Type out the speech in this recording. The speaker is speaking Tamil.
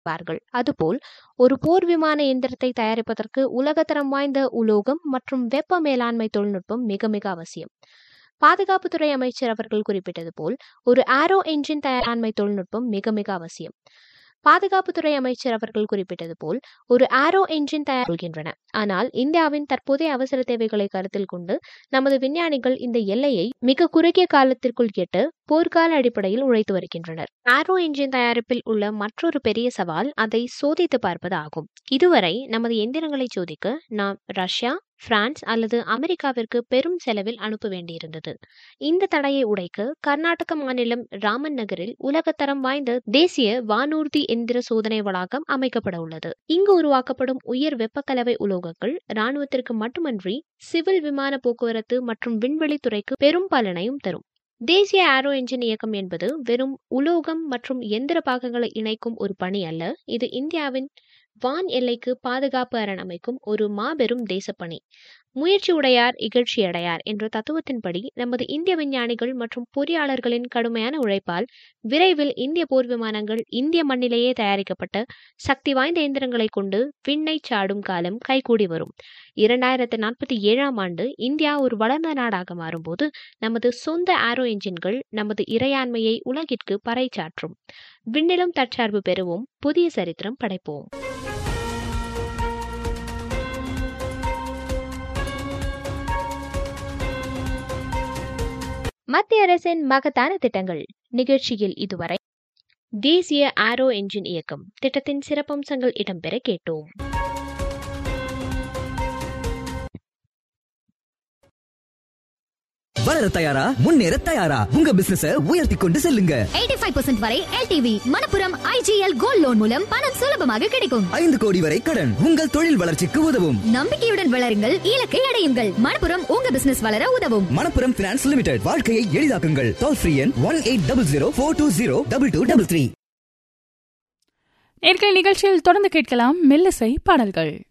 பார்கள் அதுபோல் ஒரு போர் விமான இயந்திரத்தை தயாரிப்பதற்கு உலகத்தரம் வாய்ந்த உலோகம் மற்றும் வெப்ப மேலாண்மை தொழில்நுட்பம் மிக மிக அவசியம் பாதுகாப்புத்துறை அமைச்சர் அவர்கள் குறிப்பிட்டது போல் ஒரு ஆரோ என்ஜின் தயாராண்மை தொழில்நுட்பம் மிக மிக அவசியம் பாதுகாப்புத்துறை அமைச்சர் அவர்கள் குறிப்பிட்டது போல் ஒரு ஆரோ என்ஜின் தயாரிக்கின்றன ஆனால் இந்தியாவின் தற்போதைய அவசர தேவைகளை கருத்தில் கொண்டு நமது விஞ்ஞானிகள் இந்த எல்லையை மிக குறுகிய காலத்திற்குள் எட்டு போர்க்கால அடிப்படையில் உழைத்து வருகின்றனர் ஆரோ என்ஜின் தயாரிப்பில் உள்ள மற்றொரு பெரிய சவால் அதை சோதித்து பார்ப்பது ஆகும் இதுவரை நமது எந்திரங்களை சோதிக்க நாம் ரஷ்யா பிரான்ஸ் அல்லது அமெரிக்காவிற்கு பெரும் செலவில் அனுப்ப வேண்டியிருந்தது இந்த தடையை உடைக்க கர்நாடக மாநிலம் ராமன் நகரில் உலகத்தரம் வாய்ந்த தேசிய வானூர்தி எந்திர சோதனை வளாகம் அமைக்கப்பட உள்ளது இங்கு உருவாக்கப்படும் உயர் வெப்பக்கலவை உலோகங்கள் இராணுவத்திற்கு மட்டுமன்றி சிவில் விமான போக்குவரத்து மற்றும் விண்வெளி துறைக்கு பெரும் பலனையும் தரும் தேசிய ஆரோ என்ஜின் இயக்கம் என்பது வெறும் உலோகம் மற்றும் எந்திர பாகங்களை இணைக்கும் ஒரு பணி அல்ல இது இந்தியாவின் வான் எல்லைக்கு பாதுகாப்பு அரண் அமைக்கும் ஒரு மாபெரும் தேசப்பணி முயற்சி உடையார் இகழ்ச்சி அடையார் என்ற தத்துவத்தின்படி நமது இந்திய விஞ்ஞானிகள் மற்றும் பொறியாளர்களின் கடுமையான உழைப்பால் விரைவில் இந்திய போர் விமானங்கள் இந்திய மண்ணிலேயே தயாரிக்கப்பட்ட சக்தி வாய்ந்த இயந்திரங்களை கொண்டு விண்ணை சாடும் காலம் கைகூடி வரும் இரண்டாயிரத்து நாற்பத்தி ஏழாம் ஆண்டு இந்தியா ஒரு வளர்ந்த நாடாக மாறும்போது நமது சொந்த ஆரோ என்ஜின்கள் நமது இறையாண்மையை உலகிற்கு பறைசாற்றும் விண்ணிலும் தற்சார்பு பெறுவோம் புதிய சரித்திரம் படைப்போம் மத்திய அரசின் மகத்தான திட்டங்கள் நிகழ்ச்சியில் இதுவரை தேசிய ஆரோ என்ஜின் இயக்கம் திட்டத்தின் சிறப்பம்சங்கள் இடம்பெற கேட்டோம் வளர தயாரா முன்னேற தயாரா உங்க பிசினஸ உயர்த்தி கொண்டு செல்லுங்க 85% வரை LTV Manappuram IGL gold loan மூலம் பணம் சுலபமாக கிடைக்கும் ஐந்து கோடி வரை கடன் உங்கள் தொழில் வளர்ச்சிக்கு உதவும் நம்பிக்கையுடன் வளருங்கள் இலக்கை அடையுங்கள் மணப்புரம் உங்க பிசினஸ் வளர உதவும் மணப்புரம் பினான்ஸ் லிமிடெட் வாழ்க்கையை எளிதாக்குங்கள் டோல் ஃப்ரீ எண் one eight double zero four two zero double two double three நேர்கள் நிகழ்ச்சியில் தொடர்ந்து கேட்கலாம் மெல்லிசை பாடல்கள்